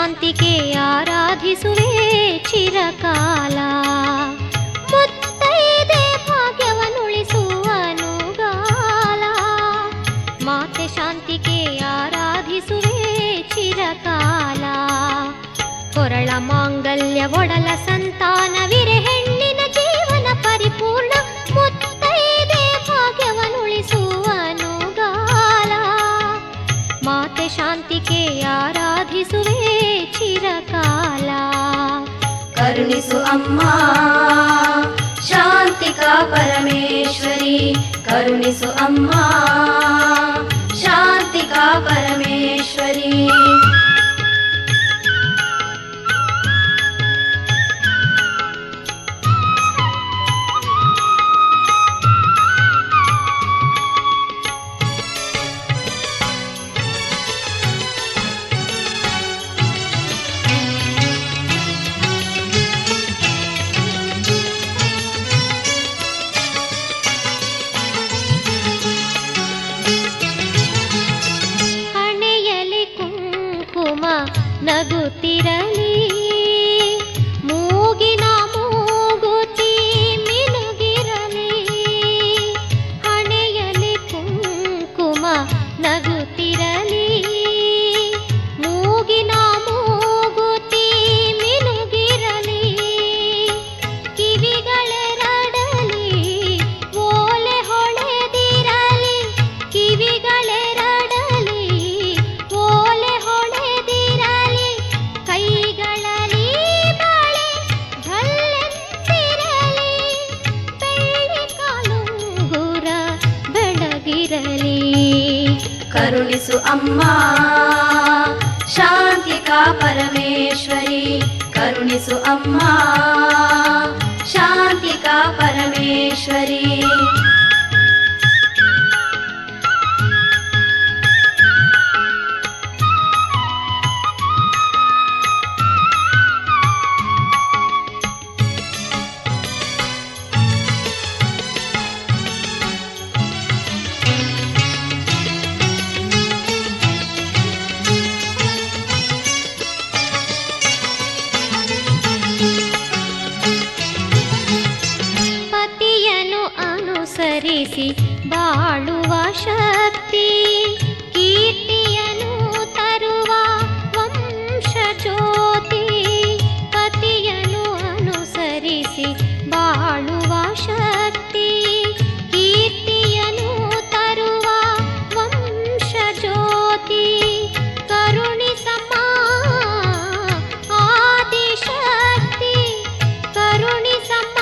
ಶಾಂತಿಗೆ ಆರಾಧಿಸುವೆ ಚಿರಕಾಲ ಮುತ್ತೈದೆ ಭಾಗ್ಯವನ್ನುಳಿಸುವನುಗಾಲ ಮಾತೆ ಶಾಂತಿಗೆ ಆರಾಧಿಸುವೆ ಚಿರಕಾಲ ಕೊರಳ ಮಾಂಗಲ್ಯ ಒಡಲ ಸಂತಾನವಿರೆ ಹೆಣ್ಣಿನ ಜೀವನ ಪರಿಪೂರ್ಣ ಮುತ್ತೈದೆ ಭಾಗ್ಯವನ್ನುಳಿಸುವನುಗಾಲ ಮಾತೆ ಶಾಂತಿಗೆ ಆರಾಧಿಸುವೆ ಚಿರಕಾಲ ಕರುಣಿಸು ಅಮ್ಮ ಶಾಂತಿಕಾ ಪರಮೇಶ್ವರಿ ಕರುಣಿಸು ಅಮ್ಮ ಶಾಂತಿಕಾ ಪರಮೇಶ್ವರಿ ಹಣೆಯಲಿ ಕುಂಕುಮ ನಗುತ್ತಿರಲಿ ಮೂಗಿನ ಮೂಗುತಿ ಮಿನುಗಿರಲಿ ಹಣೆಯಲಿ ಕುಂಕುಮ ನಗುತ್ತಿರಲಿ ಮೂಗಿನ ಮೂಗುತಿ ಮಿನುಗಿರಲಿ ಕಿವಿಗಳೆರಡಲಿ ಓಲೆ ಹೊಳೆದಿರಲಿ ಕಿವಿಗಳೆರಡಲಿ ಓಲೆ ಹೊಳೆದಿರಲಿ ಕೈಗಳಲ್ಲಿ ಬಳೆ ಢಲ್ಲೆಂದಿರಲಿ ಬೆಳ್ಳಿ ಕಾಲುಂಗುರ ಬೆಳಗಿರಲಿ ಕರುಣಿಸು ಅಮ್ಮ ಶಾಂತಿಕಾ ಪರಮೇಶ್ವರಿ ಕರುಣಿಸು ಅಮ್ಮ ಶಾಂತಿಕಾ ಪರಮೇಶ್ವರಿ ಪತಿಯನ್ನು ಅನುಸರಿಸಿ ಬಾಳುವ ಶಕ್ತಿ ಕೀರ್ತಿಯನ್ನು ತರುವ ವಂಶ ಜ್ಯೋತಿ ಪತಿಯನ್ನು ಅನುಸರಿಸಿ ಬಾಳುವ ಶಕ್ತಿ ಕೀರ್ತಿಯನ್ನು ತರುವ ವಂಶ ಜ್ಯೋತಿ ಕರುಣಿಸಮ್ಮ ಆದಿಶಕ್ತಿ ಕರುಣಿಸಮ್ಮ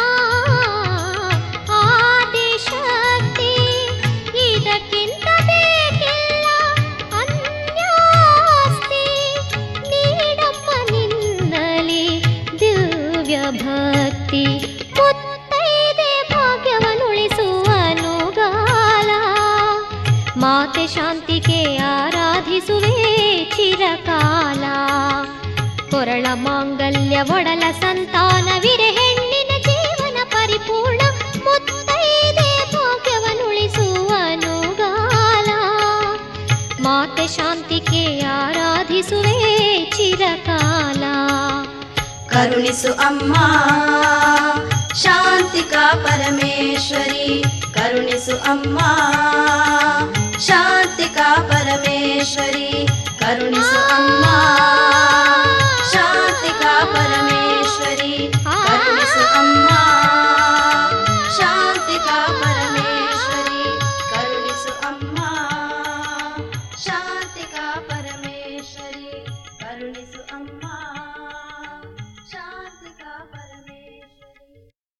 ಆದಿಶಕ್ತಿ ಇದಕ್ಕಿಂತ ಬೇಕಿಲ್ಲ ಅನ್ಯಾಸ್ತಿ ನೀಡಮ್ಮ ನಿನ್ನಲಿ ದಿವ್ಯ ಭಕ್ತಿ ಮುತ್ತೈದೆ ಭಾಗ್ಯವನ್ನುಳಿಸುವನುಗಾಲ ಮಾತೆ ಶಾಂತಿಗೆ ಆರಾಧಿಸುವೆ ಚಿರಕಾಲ ಕೊರಳ ಮಾಂಗಲ್ಯ ಒಡಲ ಸಂತಾನವಿರೆ ಹೆಣ್ಣಿನ ಜೀವನ ಪರಿಪೂರ್ಣ ಮುತ್ತೈದೆ ಭಾಗ್ಯವನ್ನುಳಿಸುವನುಗಾಲ ಮಾತೆ ಶಾಂತಿಗೆ ಆರಾಧಿಸುವೆ ಚಿರಕಾಲ ಕರುಣಿಸು ಅಮ್ಮ ಶಾಂತಿಕಾ ಪರಮೇಶ್ವರಿ ಕರುಣಿಸು ಅಮ್ಮ